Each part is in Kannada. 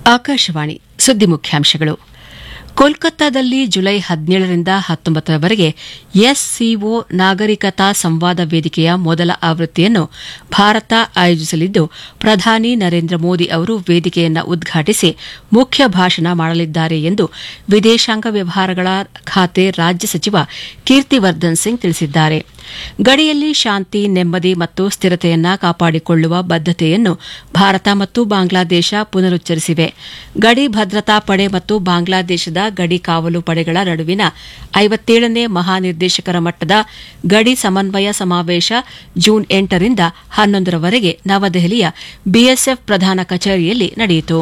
ಆಕಾಶವಾಣಿ ಸುದ್ದಿ ಮುಖ್ಯಾಂಶಗಳು ಕೋಲ್ಕತ್ತಾದಲ್ಲಿ ಜುಲೈ ಹದಿನೇಳರಿಂದ ಹತ್ತೊಂಬತ್ತರವರೆಗೆ ಎಸ್ಸಿಒ ನಾಗರಿಕತಾ ಸಂವಾದ ವೇದಿಕೆಯ ಮೊದಲ ಆವೃತ್ತಿಯನ್ನು ಭಾರತ ಆಯೋಜಿಸಲಿದ್ದು ಪ್ರಧಾನಿ ನರೇಂದ್ರ ಮೋದಿ ಅವರು ವೇದಿಕೆಯನ್ನು ಉದ್ಘಾಟಿಸಿ ಮುಖ್ಯ ಭಾಷಣ ಮಾಡಲಿದ್ದಾರೆ ಎಂದು ವಿದೇಶಾಂಗ ವ್ಯವಹಾರಗಳ ಖಾತೆ ರಾಜ್ಯ ಸಚಿವ ಕೀರ್ತಿವರ್ಧನ್ ಸಿಂಗ್ ತಿಳಿಸಿದ್ದಾರೆ ಗಡಿಯಲ್ಲಿ ಶಾಂತಿ ನೆಮ್ಮದಿ ಮತ್ತು ಸ್ಥಿರತೆಯನ್ನ ಕಾಪಾಡಿಕೊಳ್ಳುವ ಬದ್ದತೆಯನ್ನು ಭಾರತ ಮತ್ತು ಬಾಂಗ್ಲಾದೇಶ ಪುನರುಚ್ಚರಿಸಿವೆ ಗಡಿ ಭದ್ರತಾ ಪಡೆ ಮತ್ತು ಬಾಂಗ್ಲಾದೇಶದ ಗಡಿ ಕಾವಲು ಪಡೆಗಳ ನಡುವಿನ ಐವತ್ತೇಳನೇ ಮಹಾನಿರ್ದೇಶಕರ ಮಟ್ಟದ ಗಡಿ ಸಮನ್ವಯ ಸಮಾವೇಶ ಜೂನ್ ಎಂಟರಿಂದ ಹನ್ನೊಂದರವರೆಗೆ ನವದೆಹಲಿಯ ಬಿಎಸ್ಎಫ್ ಪ್ರಧಾನ ಕಚೇರಿಯಲ್ಲಿ ನಡೆಯಿತು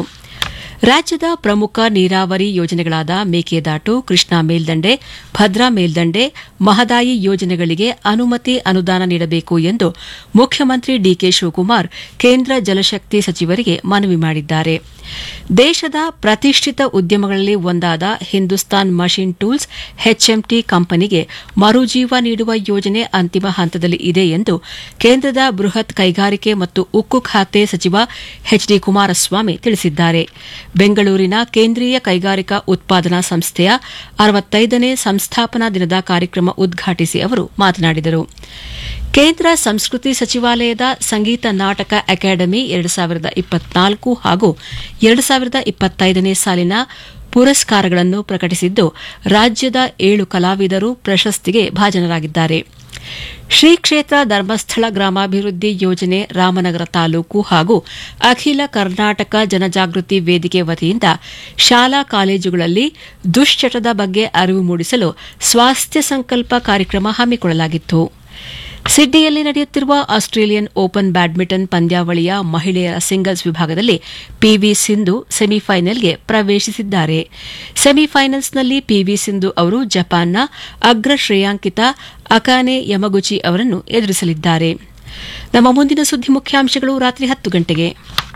ರಾಜ್ಯದ ಪ್ರಮುಖ ನೀರಾವರಿ ಯೋಜನೆಗಳಾದ ಮೇಕೆದಾಟು ಕೃಷ್ಣಾ ಮೇಲ್ದಂಡೆ ಭದ್ರಾ ಮೇಲ್ದಂಡೆ ಮಹದಾಯಿ ಯೋಜನೆಗಳಿಗೆ ಅನುಮತಿ ಅನುದಾನ ನೀಡಬೇಕು ಎಂದು ಮುಖ್ಯಮಂತ್ರಿ ಡಿಕೆ ಶಿವಕುಮಾರ್ ಕೇಂದ್ರ ಜಲಶಕ್ತಿ ಸಚಿವರಿಗೆ ಮನವಿ ಮಾಡಿದ್ದಾರೆ ದೇಶದ ಪ್ರತಿಷ್ಠಿತ ಉದ್ಯಮಗಳಲ್ಲಿ ಒಂದಾದ ಹಿಂದೂಸ್ತಾನ್ ಮಷಿನ್ ಟೂಲ್ಸ್ ಎಚ್ಎಂಟಿ ಕಂಪನಿಗೆ ಮರುಜೀವ ನೀಡುವ ಯೋಜನೆ ಅಂತಿಮ ಹಂತದಲ್ಲಿ ಇದೆ ಎಂದು ಕೇಂದ್ರದ ಬೃಹತ್ ಕೈಗಾರಿಕೆ ಮತ್ತು ಉಕ್ಕು ಖಾತೆ ಸಚಿವ ಎಚ್ ಡಿ ಕುಮಾರಸ್ವಾಮಿ ತಿಳಿಸಿದ್ದಾರೆ ಬೆಂಗಳೂರಿನ ಕೇಂದ್ರೀಯ ಕೈಗಾರಿಕಾ ಉತ್ಪಾದನಾ ಸಂಸ್ಥೆಯ ಅರವತ್ತೈದನೇ ಸಂಸ್ಥಾಪನಾ ದಿನದ ಕಾರ್ಯಕ್ರಮ ಉದ್ಘಾಟಿಸಿ ಅವರು ಮಾತನಾಡಿದರು ಕೇಂದ್ರ ಸಂಸ್ಕೃತಿ ಸಚಿವಾಲಯದ ಸಂಗೀತ ನಾಟಕ ಅಕಾಡೆಮಿ ಎರಡು ಸಾವಿರದ ಇಪ್ಪತ್ನಾಲ್ಕು ಹಾಗೂ ಎರಡು ಸಾವಿರದ ಇಪ್ಪತ್ತೈದನೇ ಸಾಲಿನ ಪುರಸ್ಕಾರಗಳನ್ನು ಪ್ರಕಟಿಸಿದ್ದು ರಾಜ್ಯದ ಏಳು ಕಲಾವಿದರು ಪ್ರಶಸ್ತಿಗೆ ಭಾಜನರಾಗಿದ್ದಾರೆ ಶ್ರೀ ಕ್ಷೇತ್ರ ಧರ್ಮಸ್ಥಳ ಗ್ರಾಮಾಭಿವೃದ್ಧಿ ಯೋಜನೆ ರಾಮನಗರ ತಾಲೂಕು ಹಾಗೂ ಅಖಿಲ ಕರ್ನಾಟಕ ಜನಜಾಗೃತಿ ವೇದಿಕೆ ವತಿಯಿಂದ ಶಾಲಾ ಕಾಲೇಜುಗಳಲ್ಲಿ ದುಶ್ಚಟದ ಬಗ್ಗೆ ಅರಿವು ಮೂಡಿಸಲು ಸ್ವಾಸ್ಥ್ಯ ಸಂಕಲ್ಪ ಕಾರ್ಯಕ್ರಮ ಹಮ್ಮಿಕೊಳ್ಳಲಾಗಿತ್ತು ಸಿಡ್ನಿಯಲ್ಲಿ ನಡೆಯುತ್ತಿರುವ ಆಸ್ಟ್ರೇಲಿಯನ್ ಓಪನ್ ಬ್ಯಾಡ್ಮಿಂಟನ್ ಪಂದ್ಯಾವಳಿಯ ಮಹಿಳೆಯರ ಸಿಂಗಲ್ಸ್ ವಿಭಾಗದಲ್ಲಿ ಪಿವಿ ಸಿಂಧು ಸೆಮಿಫೈನಲ್ಗೆ ಪ್ರವೇಶಿಸಿದ್ದಾರೆ ಸೆಮಿಫೈನಲ್ಸ್ನಲ್ಲಿ ಪಿವಿ ಸಿಂಧು ಅವರು ಜಪಾನ್ನ ಅಗ್ರ ಶ್ರೇಯಾಂಕಿತ ಅಕಾನೆ ಯಮಗುಚಿ ಅವರನ್ನು ಎದುರಿಸಲಿದ್ದಾರೆ ನಮ್ಮ ಮುಂದಿನ ಸುದ್ದಿ ಮುಖ್ಯಾಂಶಗಳು ರಾತ್ರಿ ಹತ್ತು ಗಂಟೆಗೆ